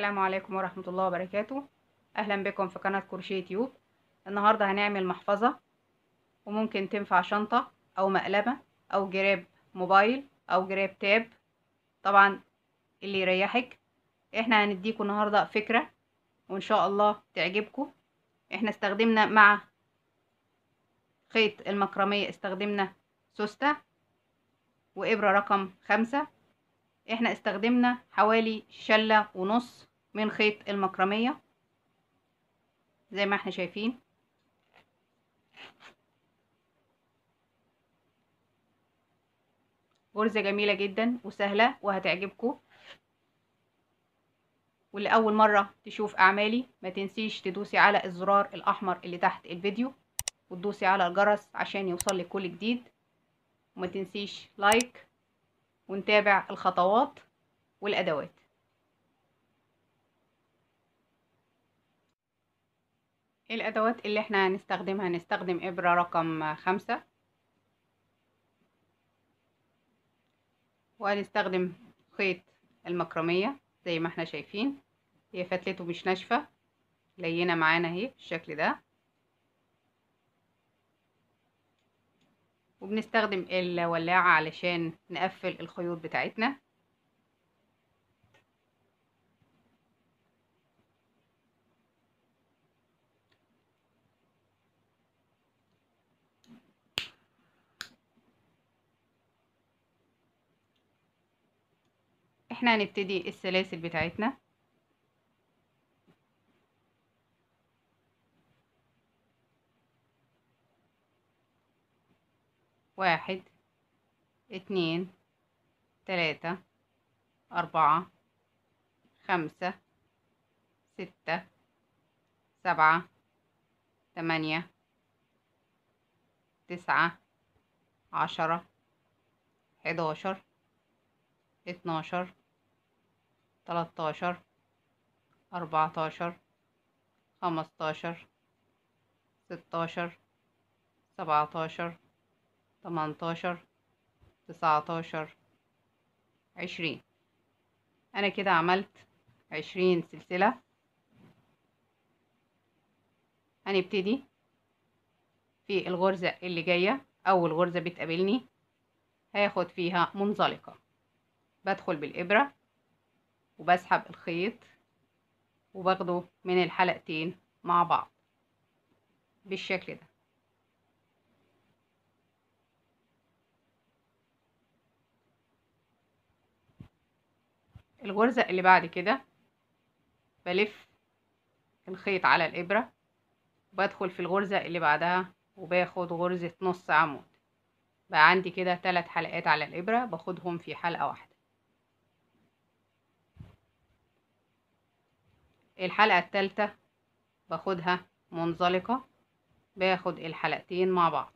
السلام عليكم ورحمة الله وبركاته أهلا بكم في قناة كروشيه تيوب النهاردة هنعمل محفظة وممكن تنفع شنطة أو مقلمة أو جراب موبايل أو جراب تاب طبعا اللي يريحك احنا هنديكم النهاردة فكرة وإن شاء الله تعجبكم احنا استخدمنا مع خيط المكرمية استخدمنا سوستة وإبرة رقم خمسة احنا استخدمنا حوالي شلة ونص من خيط المكرمية زي ما احنا شايفين غرزة جميلة جدا وسهلة وهتعجبكم واللي أول مرة تشوف أعمالي ما تنسيش تدوسي على الزرار الأحمر اللي تحت الفيديو وتدوسي على الجرس عشان يوصلك كل جديد وما تنسيش لايك ونتابع الخطوات والأدوات الأدوات اللي احنا هنستخدمها هنستخدم إبرة رقم خمسة وهنستخدم خيط المكرمية زي ما احنا شايفين هي فتلته مش ناشفة لينة معانا اهي بالشكل ده وبنستخدم الولاعة علشان نقفل الخيوط بتاعتنا احنا هنبتدي السلاسل بتاعتنا واحد اتنين تلاتة أربعة خمسة ستة سبعة تمانية تسعة عشرة حداشر اتناشر تلاتاشر أربعتاشر خمستاشر ستاشر سبعتاشر تمنتاشر تسعتاشر عشرين أنا كده عملت عشرين سلسلة هنبتدي في الغرزة اللي جاية أول غرزة بتقابلني هاخد فيها منزلقة بدخل بالإبرة وبسحب الخيط وباخده من الحلقتين مع بعض بالشكل ده الغرزة اللي بعد كده بلف الخيط على الإبرة بدخل في الغرزة اللي بعدها وباخد غرزة نص عمود بقى عندي كده ثلاث حلقات على الإبرة باخدهم في حلقة واحدة الحلقة التالتة باخدها منزلقة باخد الحلقتين مع بعض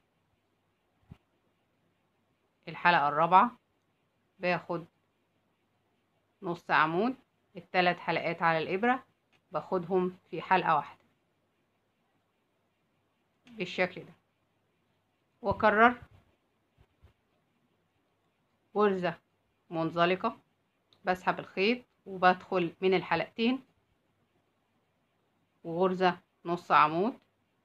الحلقة الرابعة باخد نص عمود الثلاث حلقات على الإبرة باخدهم في حلقة واحدة بالشكل ده واكرر غرزة منزلقة بسحب الخيط وبدخل من الحلقتين وغرزة نص عمود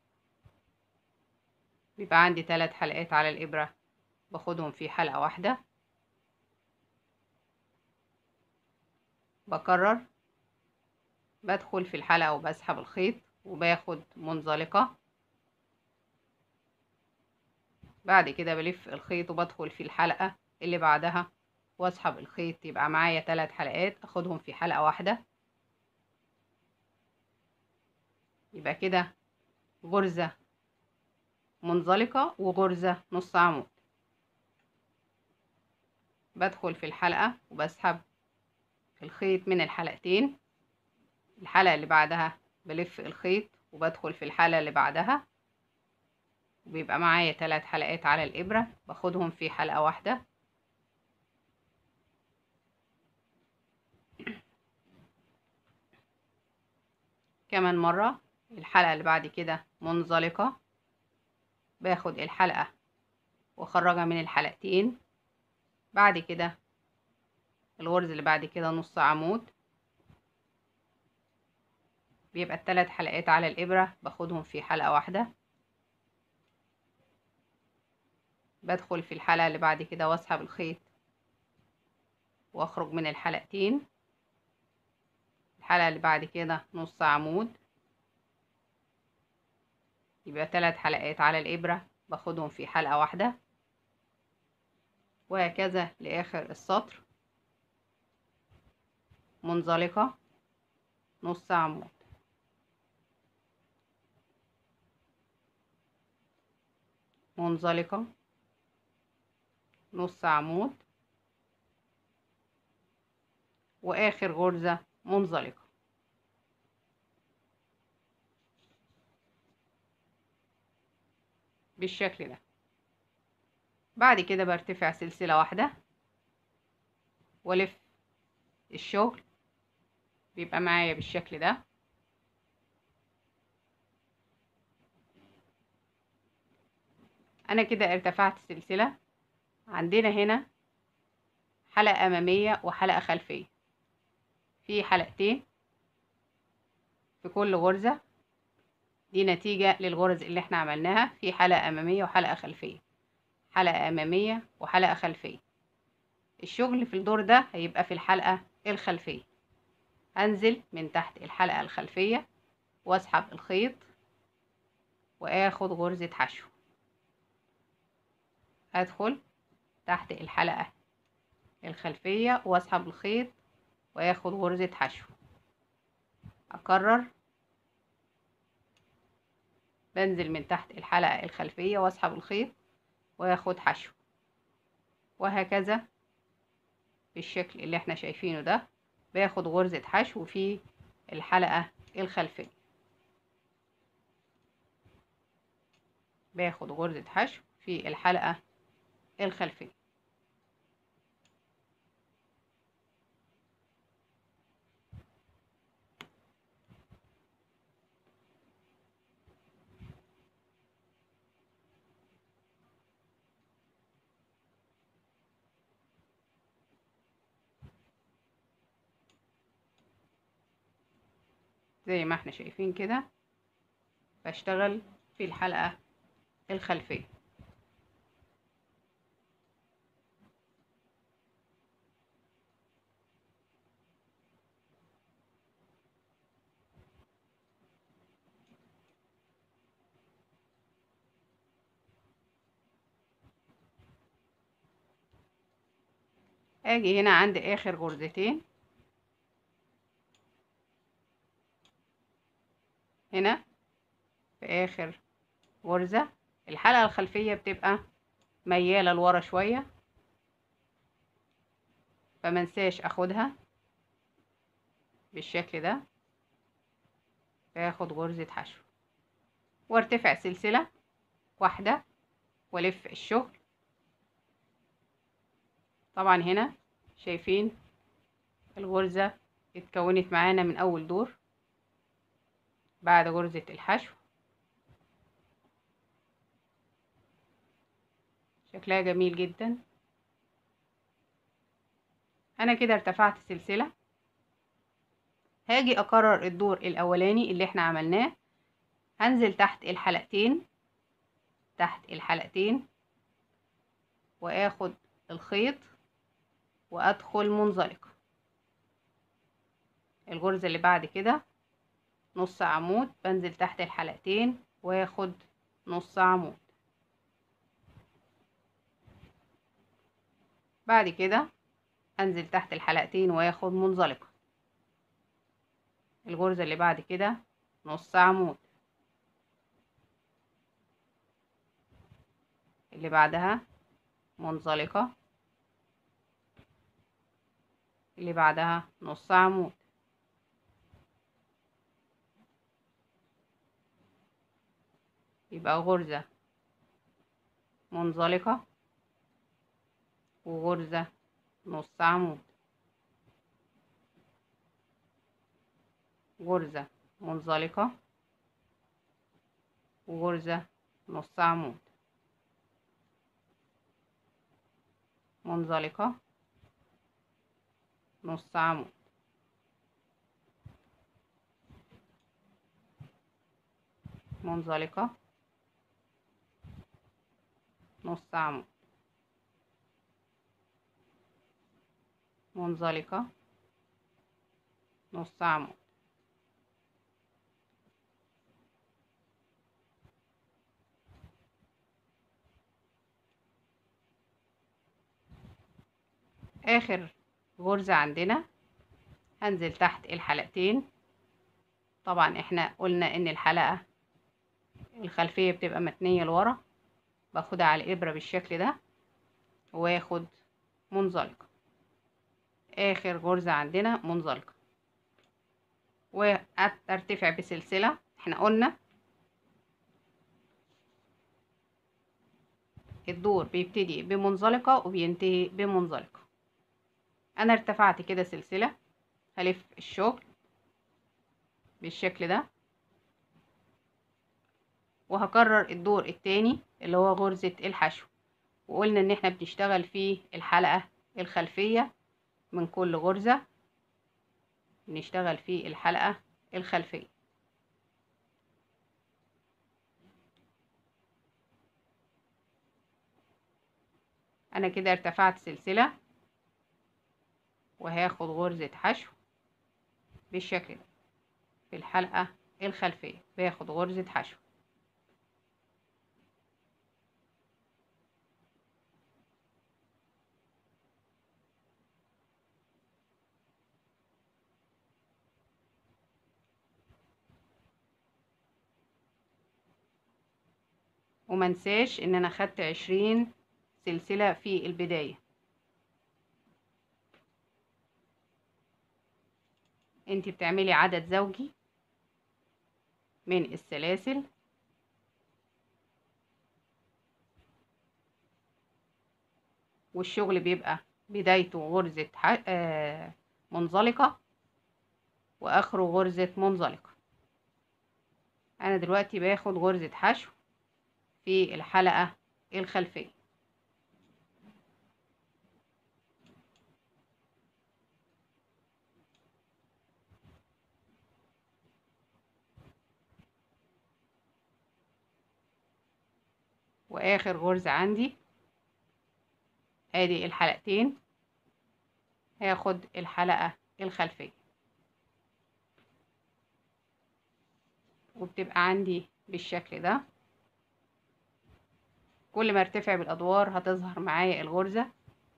بيبقى عندي ثلاث حلقات على الإبرة باخدهم في حلقة واحدة بكرر بدخل في الحلقة وبسحب الخيط وباخد منزلقة بعد كده بلف الخيط وبدخل في الحلقة اللي بعدها واسحب الخيط يبقى معايا ثلاث حلقات اخدهم في حلقة واحدة يبقى كده غرزة منزلقة وغرزة نص عمود بدخل في الحلقة وبسحب الخيط من الحلقتين الحلقة اللي بعدها بلف الخيط وبدخل في الحلقة اللي بعدها وبيبقى معايا ثلاث حلقات على الإبرة باخدهم في حلقة واحدة كمان مرة الحلقة اللي بعد كده منزلقة باخد الحلقة واخرجها من الحلقتين بعد كده الغرز اللي بعد كده نص عمود بيبقى الثلاث حلقات على الإبرة باخدهم في حلقة واحدة بدخل في الحلقة اللي بعد كده واسحب الخيط واخرج من الحلقتين الحلقة اللي بعد كده نص عمود يبقى ثلاث حلقات على الإبرة باخدهم في حلقة واحدة وهكذا لآخر السطر منزلقة نص عمود منزلقة نص عمود وآخر غرزة منزلقة بالشكل ده بعد كده برتفع سلسلة واحدة والف الشغل بيبقى معايا بالشكل ده انا كده ارتفعت سلسلة عندنا هنا حلقة امامية وحلقة خلفية في حلقتين في كل غرزة دي نتيجة للغرز اللي احنا عملناها في حلقة امامية وحلقة خلفية حلقة امامية وحلقة خلفية الشغل في الدور ده هيبقى في الحلقة الخلفية انزل من تحت الحلقة الخلفية واسحب الخيط واخد غرزة حشو ادخل تحت الحلقة الخلفية واسحب الخيط واخد غرزة حشو اكرر بنزل من تحت الحلقة الخلفية واسحب الخيط واخد حشو وهكذا بالشكل اللي احنا شايفينه ده باخد غرزة حشو في الحلقة الخلفية باخد غرزة حشو في الحلقة الخلفية زي ما احنا شايفين كده بشتغل في الحلقة الخلفية اجي هنا عند اخر غرزتين هنا في اخر غرزة الحلقة الخلفية بتبقى ميالة لورا شوية فمنساش اخدها بالشكل ده باخد غرزة حشو وارتفع سلسلة واحدة والف الشغل طبعا هنا شايفين الغرزة اتكونت معانا من اول دور بعد غرزة الحشو شكلها جميل جدا انا كده ارتفعت سلسلة هاجي اكرر الدور الاولاني اللي احنا عملناه هنزل تحت الحلقتين تحت الحلقتين واخد الخيط وادخل منزلقة الغرزة اللي بعد كده نص عمود بنزل تحت الحلقتين واخد نص عمود بعد كده انزل تحت الحلقتين واخد منزلقة الغرزة اللي بعد كده نص عمود اللي بعدها منزلقة اللي بعدها نص عمود يبقى غرزة منزلقة وغرزة نص عمود غرزة منزلقة وغرزة نص عمود منزلقة نص عمود منزلقة نص عمود منزلقة نص عمود اخر غرزة عندنا هنزل تحت الحلقتين طبعا احنا قلنا ان الحلقة الخلفية بتبقى متنية لورا باخدها على الابرة بالشكل ده واخد منزلقة اخر غرزة عندنا منزلقة وارتفع بسلسلة احنا قلنا الدور بيبتدي بمنزلقة وبينتهي بمنزلقة انا ارتفعت كده سلسلة هلف الشغل بالشكل ده وهكرر الدور التاني اللي هو غرزة الحشو وقلنا ان احنا بنشتغل في الحلقة الخلفية من كل غرزة نشتغل في الحلقة الخلفية انا كده ارتفعت سلسلة وهاخد غرزة حشو بالشكل ده في الحلقة الخلفية باخد غرزة حشو ومنساش ان انا خدت عشرين سلسلة في البداية انت بتعملي عدد زوجي من السلاسل والشغل بيبقى بدايته غرزة آه منزلقة واخره غرزة منزلقة انا دلوقتي باخد غرزة حشو في الحلقة الخلفية واخر غرزة عندي ادي الحلقتين هاخد الحلقة الخلفية وبتبقى عندي بالشكل ده كل ما ارتفع بالادوار هتظهر معايا الغرزة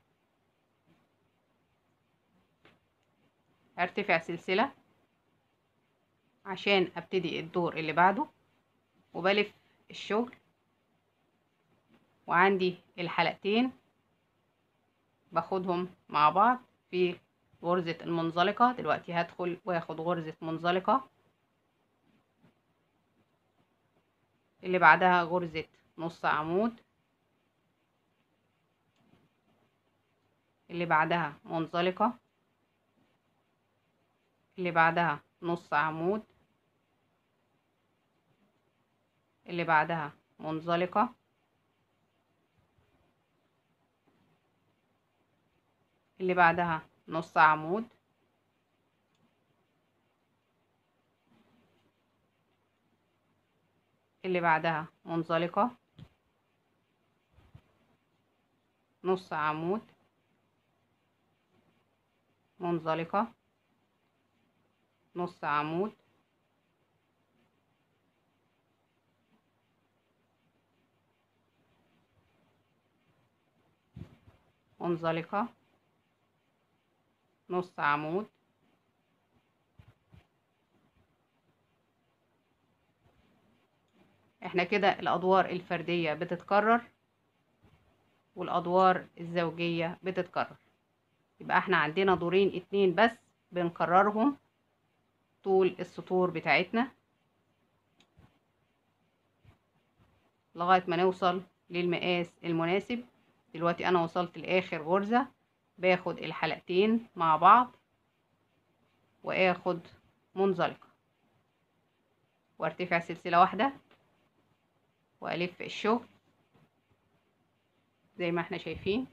ارتفع سلسلة عشان ابتدي الدور اللي بعده وبلف الشغل وعندي الحلقتين باخدهم مع بعض في غرزة المنزلقة دلوقتي هدخل واخد غرزة منزلقة اللي بعدها غرزة نص عمود اللي بعدها منزلقة اللي بعدها نص عمود اللي بعدها منزلقة اللي بعدها نص عمود اللي بعدها منزلقة نص عمود منزلقة نص عمود منزلقة نص عمود احنا كده الادوار الفردية بتتكرر والادوار الزوجية بتتكرر يبقى احنا عندنا دورين اتنين بس بنكررهم طول السطور بتاعتنا لغاية ما نوصل للمقاس المناسب دلوقتي انا وصلت لاخر غرزة باخد الحلقتين مع بعض واخد منزلقة وارتفع سلسلة واحدة والف الشغل زي ما احنا شايفين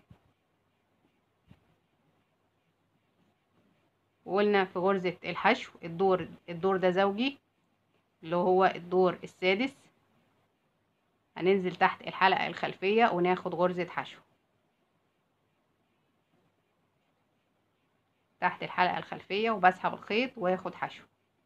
وقلنا في غرزة الحشو الدور الدور ده زوجي اللي هو الدور السادس هننزل تحت الحلقة الخلفية وناخد غرزة حشو تحت الحلقة الخلفية وبسحب الخيط واخد حشو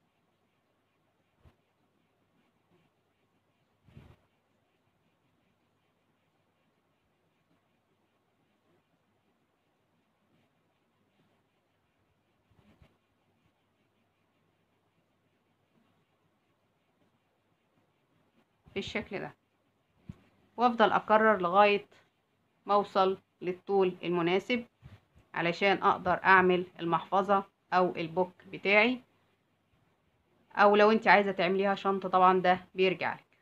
بالشكل ده وافضل اكرر لغاية ما اوصل للطول المناسب علشان اقدر اعمل المحفظة او البوك بتاعي او لو انت عايزة تعمليها شنطة طبعا ده بيرجع لك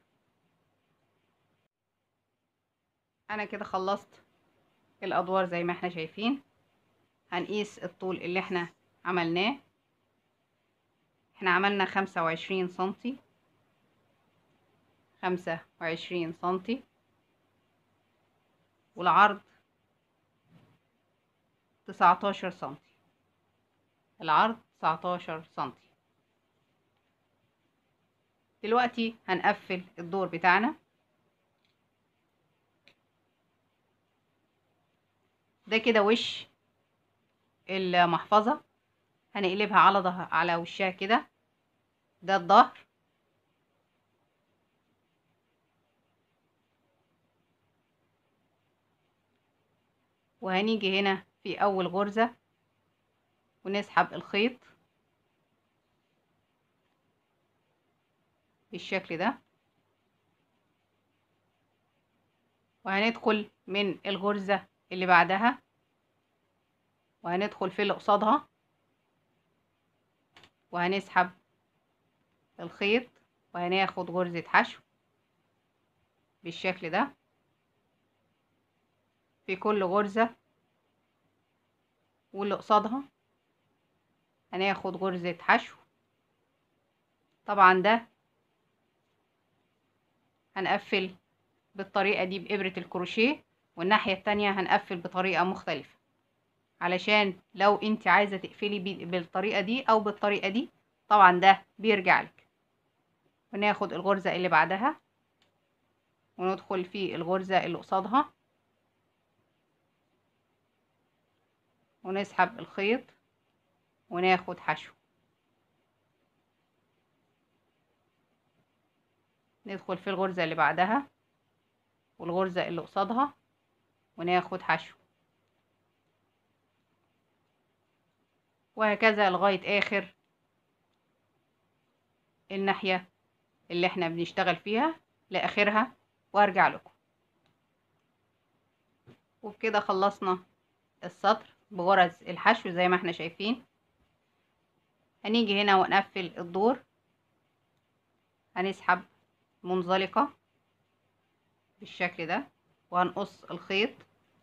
انا كده خلصت الادوار زي ما احنا شايفين هنقيس الطول اللي احنا عملناه احنا عملنا خمسة وعشرين سنتي خمسة وعشرين سنتي والعرض تسعتاشر سنتي العرض تسعتاشر سنتي دلوقتي هنقفل الدور بتاعنا ده كده وش المحفظة هنقلبها على ظهر على وشها كده ده الظهر وهنيجي هنا في اول غرزة ونسحب الخيط بالشكل ده وهندخل من الغرزة اللي بعدها وهندخل في اللي قصادها وهنسحب الخيط وهناخد غرزة حشو بالشكل ده في كل غرزة واللي قصادها هناخد غرزة حشو طبعا ده هنقفل بالطريقة دي بإبرة الكروشيه والناحية التانية هنقفل بطريقة مختلفة علشان لو انت عايزة تقفلي بالطريقة دي او بالطريقة دي طبعا ده بيرجع لك وناخد الغرزة اللي بعدها وندخل في الغرزة اللي قصادها ونسحب الخيط وناخد حشو ندخل في الغرزة اللي بعدها والغرزة اللي قصادها وناخد حشو وهكذا لغاية آخر الناحية اللي احنا بنشتغل فيها لآخرها وارجع لكم وبكده خلصنا السطر بغرز الحشو زي ما احنا شايفين هنيجي هنا ونقفل الدور هنسحب منزلقة بالشكل ده وهنقص الخيط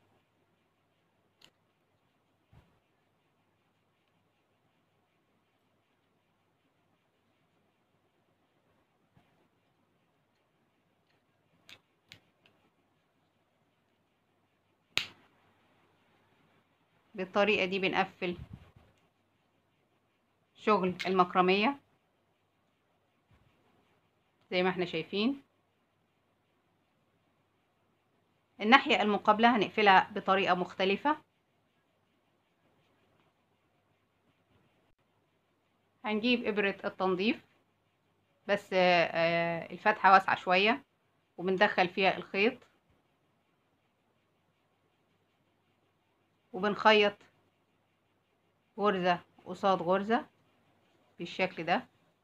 بالطريقة دي بنقفل شغل المكرمية زي ما احنا شايفين الناحية المقابلة هنقفلها بطريقة مختلفة هنجيب إبرة التنظيف بس الفتحة واسعة شوية وبندخل فيها الخيط وبنخيط غرزة قصاد غرزة بالشكل ده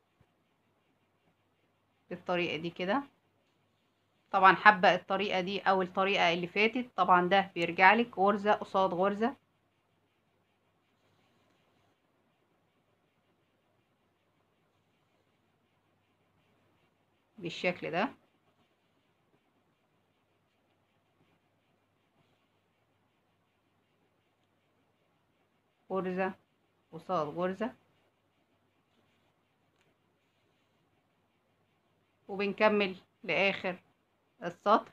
بالطريقة دي كده طبعا حابة الطريقة دي او الطريقة اللي فاتت طبعا ده بيرجعلك غرزة قصاد غرزة بالشكل ده غرزة قصاد غرزة وبنكمل لآخر السطر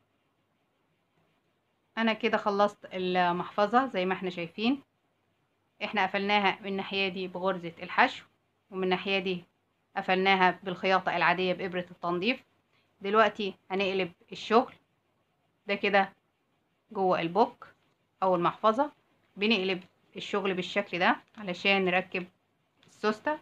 انا كده خلصت المحفظة زي ما احنا شايفين احنا قفلناها من الناحية دي بغرزة الحشو ومن الناحية دي قفلناها بالخياطة العادية بإبرة التنظيف دلوقتي هنقلب الشغل ده كده جوه البوك او المحفظة بنقلب الشغل بالشكل ده علشان نركب السوستة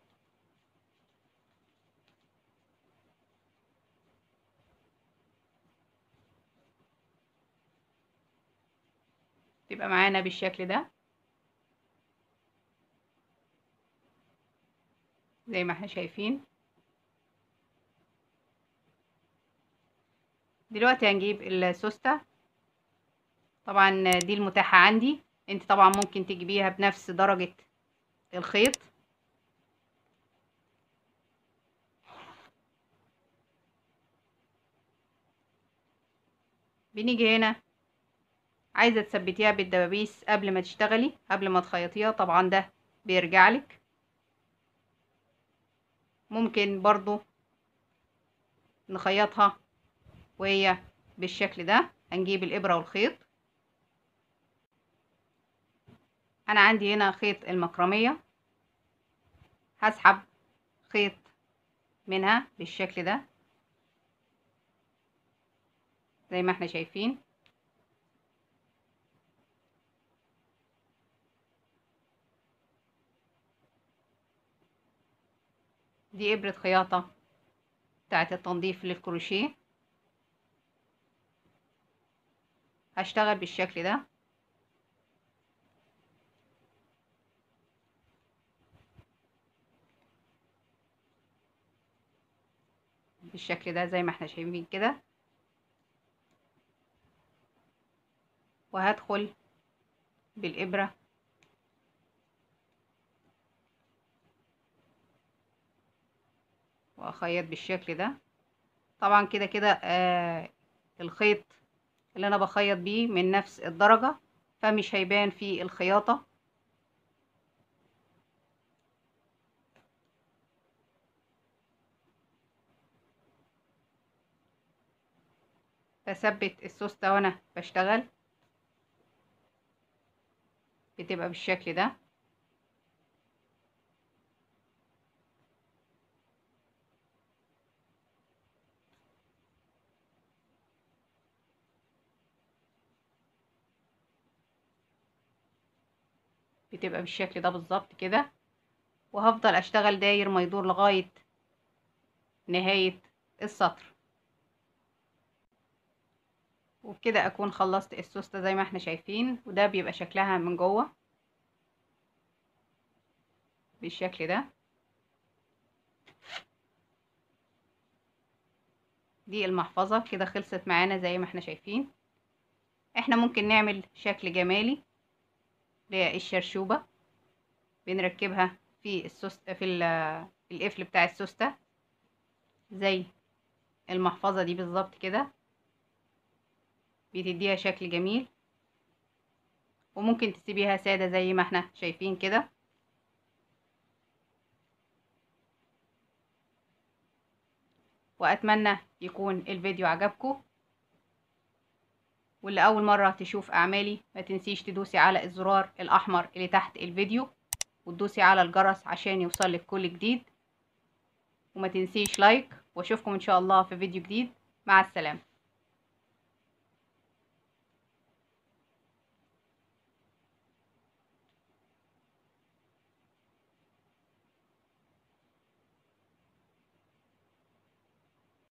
تبقى معانا بالشكل ده زي ما احنا شايفين دلوقتي هنجيب السوستة طبعا دي المتاحة عندي انت طبعا ممكن تجيبيها بنفس درجة الخيط بنيجي هنا عايزة تثبتيها بالدبابيس قبل ما تشتغلي قبل ما تخيطيها طبعا ده بيرجعلك ممكن برضو نخيطها وهي بالشكل ده هنجيب الإبرة والخيط أنا عندي هنا خيط المكرمية هسحب خيط منها بالشكل ده زي ما احنا شايفين دي إبرة خياطة بتاعة التنظيف للكروشيه هشتغل بالشكل ده بالشكل ده زي ما احنا شايفين كده وهدخل بالإبرة واخيط بالشكل ده طبعا كده كده آه الخيط اللي انا بخيط بيه من نفس الدرجة فمش هيبان في الخياطة بثبت السوستة وانا بشتغل بتبقى بالشكل ده بتبقى بالشكل ده بالظبط كده وهفضل اشتغل داير ما يدور لغاية نهاية السطر وبكده اكون خلصت السوستة زي ما احنا شايفين وده بيبقى شكلها من جوه بالشكل ده دي المحفظة كده خلصت معانا زي ما احنا شايفين احنا ممكن نعمل شكل جمالي للشرشوبة بنركبها في السوست في القفل بتاع السوستة زي المحفظة دي بالظبط كده بتديها شكل جميل وممكن تسيبيها سادة زي ما احنا شايفين كده واتمنى يكون الفيديو عجبكم واللي اول مرة تشوف اعمالي ما تنسيش تدوسي على الزرار الاحمر اللي تحت الفيديو وتدوسي على الجرس عشان يوصلك كل جديد وما تنسيش لايك واشوفكم ان شاء الله في فيديو جديد مع السلامة